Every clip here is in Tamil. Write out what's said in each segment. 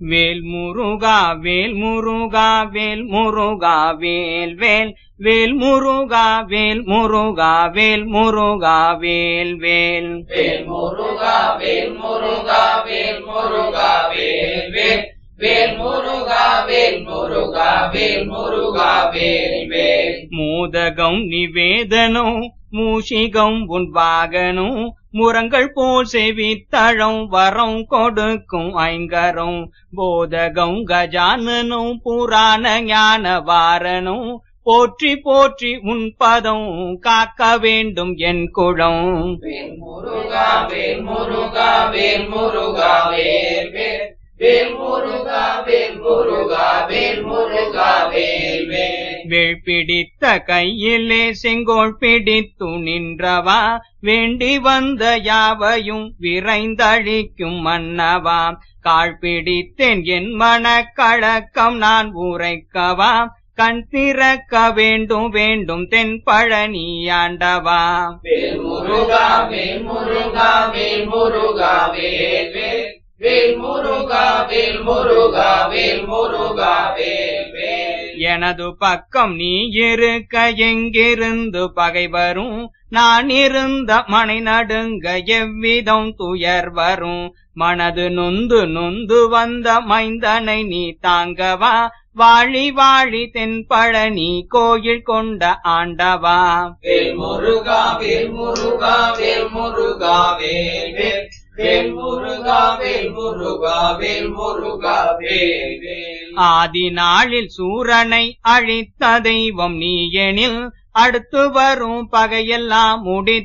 வேல் முருகா வேல் முருகா வேல் முருகா வேல் வேல் வேல் முருகா வேல் முருகா வேல் முருகா வேல் வேல் வேல் முருகா வேல் முருகா வேல் முருகா வேல் வேல் வேல் முருகா வேல் முருகா வேல் முருகா வேல் வேல் மோதகம் நிவேதனம் மூஷிகம் உன் வாகனம் முரங்கள் போல் செவித்தழம் வரம் கொடுக்கும் ஐங்கரம் போதகம் கஜானனும் புராண ஞான வாரனும் போற்றி போற்றி உன் பதம் காக்க வேண்டும் என் குழம் வேல் முருகா வேல் முருகா வேல் முருகா வேல் வேல் வேல் முருகா வேல் முருகா வேல் முருகா வேல் வேல் வேள் பிடித்த கையிலே செங்கோல் பிடித்து நின்றவா வேண்டி வந்த யாவையும் விரைந்தழிக்கும் மன்னவா கால் பிடித்தேன் என் மனக்கழக்கம் நான் உரைக்கவா கண் திறக்க வேண்டும் வேண்டும் தென் பழனி ஆண்டவா வேல் முருகா வேல் முருகா வேல் முருகா வேல் வேல் வேல் முருகா வேல் முருகா வேல் முருகா வேல் வேல் எனது பக்கம் நீ இருக்க எங்கிருந்து பகை வரும் நான் இருந்த மனை நடுங்க எவ்விதம் துயர் வரும் மனது நொந்து நொந்து வந்த மைந்தனை நீ தாங்கவா வாழி வாழி தென்பழனி கோயில் கொண்ட ஆண்டவா வேல் முருகா வேல் முருகா வேல் முருகா வேல் வேல் வேல் முருகா வேல் முருகா வேல் முருகா வேல் வேல் ஆதி நாளில் சூரனை அழித்த தெய்வம் நீ எனில் அடுத்து வரும் பகையெல்லாம்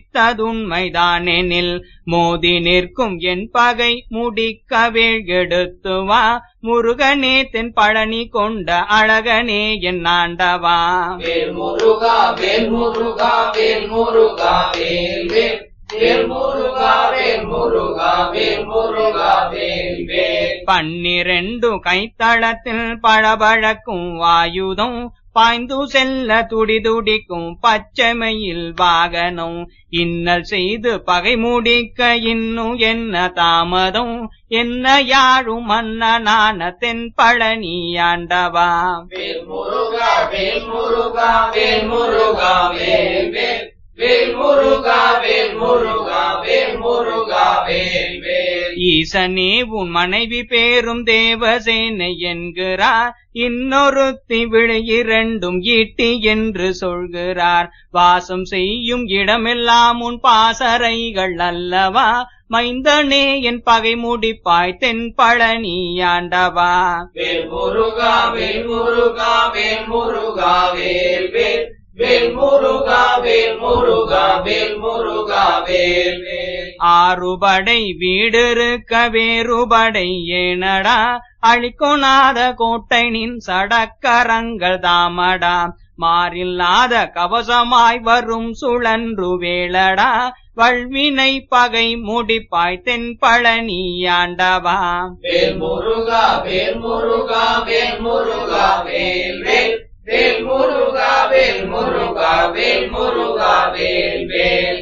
முடித்ததுண்மைதானெனில் மோதி நிற்கும் என் பகை முடிக்க எடுத்து வா முருகனே தென் பழனி கொண்ட அழகனே என் ஆண்டவா வேல் முருகா வேல் முருகா வேல் முருகா வேல் வேல் வேல் முருகா வேல் முருகா வேல் முருகா வேல் வேல் பன்னிரண்டு கைத்தளத்தில் பழபழக்கும் ஆயுதம் பாய்ந்து செல்ல துடி துடிக்கும் பச்சைமையில் வாகனம் இன்னல் செய்து பகை முடிக்க இன்னும் என்ன தாமதம் என்ன யாழும் மன்னனான தென் பழனி ஆண்டவா வேல் முருகா வேல் முருகா வேல் முருகா வேல் வேல் வேல் முருகா வேல் முருகா வேல் முருகா வேல் வேல் ஈசனே உன் மனைவி பேரும் தேவசேனை என்கிறார் இன்னொருத்தி விழி இரண்டும் ஈட்டி என்று சொல்கிறார் வாசம் செய்யும் இடமெல்லாம் உன் பாசறைகள் அல்லவா மைந்தனே என் பகை முடிப்பாய் தென் பழனி ஆண்டவா வேல் முருகா வேல் முருகா வேல் முருகா வேல் வேல் வேல் முருகா வேல் முருகா வேல் முருகா வேல் வேல் ஆறுபடை வீடிருக்க வேறுபடை ஏனடா அழிக்கொணாத கோட்டை நின் சடக்கரங்கள் தாமடா மாறில்லாத கவசமாய் வரும் சுழன்று வேளடா வல்வினை பகை முடிப்பாய் தென் பழனி ஆண்டவா வேல் முருகா வேல் முருகா வேல் முருகா வேல் வேல் வேல் முருகா வேல் முருகா வேல் முருகா வேல் வேல்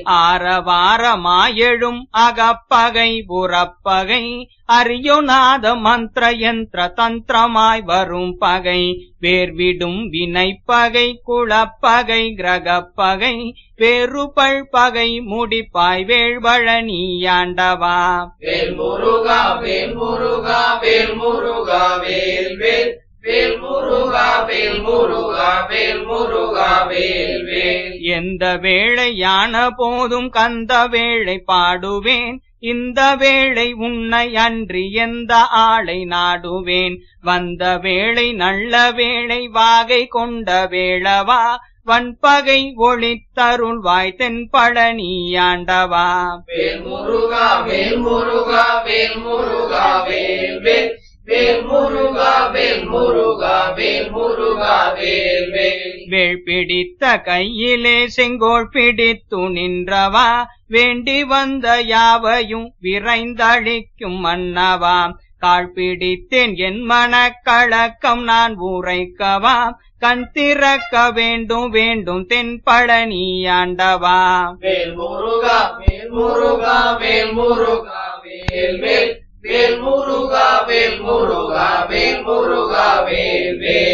ஆரவாரமாயெழும் அகப்பகை புறப்பகை அறியுநாத மந்திர யந்திர தந்திரமாய் வரும் பகை வேர்விடும் வினைப்பகை குளப்பகை கிரகப்பகை வேறுபள் பகை முடிப்பாய் வேள்வழனி ஆண்டவா வேல் முருகா வேல் முருகா வேல் முருகா வேல் வேல் வேல் முருகா வேல் முருகா வேல் முருகா வேல் வேல் எந்த வேளையான போதும் கந்த வேளை பாடுவேன் இந்த வேளை உன்னை அன்றி எந்த ஆளை நாடுவேன் வந்த வேளை நல்ல வேளை வாகை கொண்ட வேளவா வன்பகை ஒளித்தருள்வாய் தென் பழனி ஆண்டவா வேல் முருகா வேல் முருகா வேல் முருகா வேல் வேல் வேல் முருகா வேல் முருகா வேல் முருகா வேல் வேல் வேள் பிடித்த கையிலே செங்கோல் பிடித்து நின்றவா வேண்டி வந்த யாவையும் விரைந்தழிக்கும் மன்னவா கால் பிடித்தேன் என் மனக்கழக்கம் நான் உரைக்கவா கண் திறக்க வேண்டும் வேண்டும் தென் பழனி ஆண்டவா வேல் முருகா வேல் முருகா வேல் முருகா வேல் வேல் வேல் முருகா வேல் முருகா வேல் வேல்